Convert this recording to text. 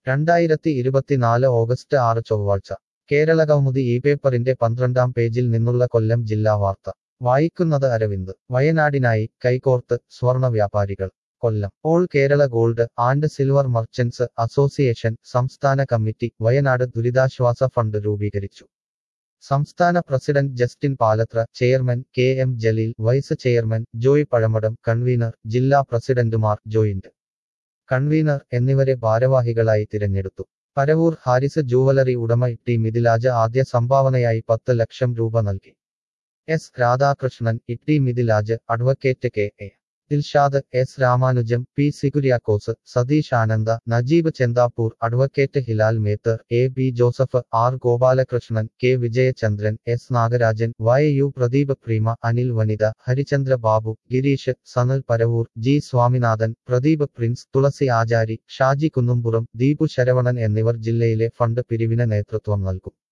രണ്ടായിരത്തി ഇരുപത്തിനാല് ഓഗസ്റ്റ് ആറ് ചൊവ്വാഴ്ച കേരള കൗമുദി ഈ പേപ്പറിന്റെ പന്ത്രണ്ടാം പേജിൽ നിന്നുള്ള കൊല്ലം ജില്ലാ വാർത്ത വായിക്കുന്നത് അരവിന്ദ് വയനാടിനായി കൈകോർത്ത് സ്വർണ വ്യാപാരികൾ കൊല്ലം all Kerala gold and silver merchants association സംസ്ഥാന കമ്മിറ്റി വയനാട് ദുരിതാശ്വാസ ഫണ്ട് രൂപീകരിച്ചു സംസ്ഥാന president Justin Palathra chairman K M Jaleel vice chairman Joy പഴമടം convener ജില്ലാ പ്രസിഡന്റുമാർ ജോയിന്റ് കൺവീനർ എന്നിവരെ ഭാരവാഹികളായി തിരഞ്ഞെടുത്തു പരവൂർ ഹാരിസ് ജൂവലറി ഉടമ ടി മിഥിലാജ് ആദ്യ സംഭാവനയായി പത്ത് ലക്ഷം രൂപ നൽകി S Radhakrishnan Itty Mithilaj advocate K A Dilshad S Ramanujam P സികുര്യാക്കോസ് Satheesh ആനന്ദ Najeeb ചെന്താപ്പൂർ advocate Hilal Mather A B Joseph R Gopalakrishnan K Vijayachandran S Nagarajan Y U Pradeep Preema Anil Vanitha Harichandra Babu Gireesh Sanal Paravur G Swaminathan Pradeep Prince Thulasi Achari Shaji Kunnumpuram Deepu Saravanan എന്നിവർ ജില്ലയിലെ ഫണ്ട് പിരിവിന് നേതൃത്വം നൽകും